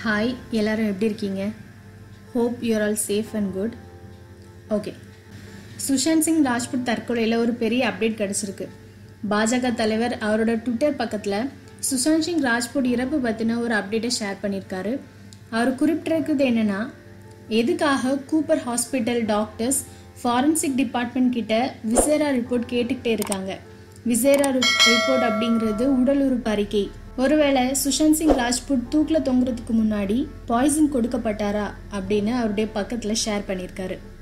hi எல்லாரும் எப்படி இருக்கீங்க hope you are all safe and good okay Sushant Singh Rajput தற்கொலையில் ஒரு பெரிய அப்டேட் கிடச்சிருக்கு பாஜக தலைவர் அவரோட ட்விட்டர் பக்கத்தில் சுஷாந்த் சிங் ராஜ்புட் இறப்பு பற்றின ஒரு அப்டேட்டை ஷேர் பண்ணியிருக்காரு அவர் குறிப்பிட்டிருக்கிறது என்னென்னா எதுக்காக Cooper hospital doctors forensic department கிட்ட விசேரா ரிப்போர்ட் கேட்டுக்கிட்டே இருக்காங்க விசேரா ரிப்போர்ட் அப்படிங்கிறது உடல் உறுப்பு அறிக்கை ஒருவேளை சுஷாந்த் சிங் ராஜ்புட் தூக்கில் தொங்குறதுக்கு முன்னாடி பாய்சன் கொடுக்கப்பட்டாரா அப்படின்னு அவருடைய பக்கத்தில் ஷேர் பண்ணியிருக்காரு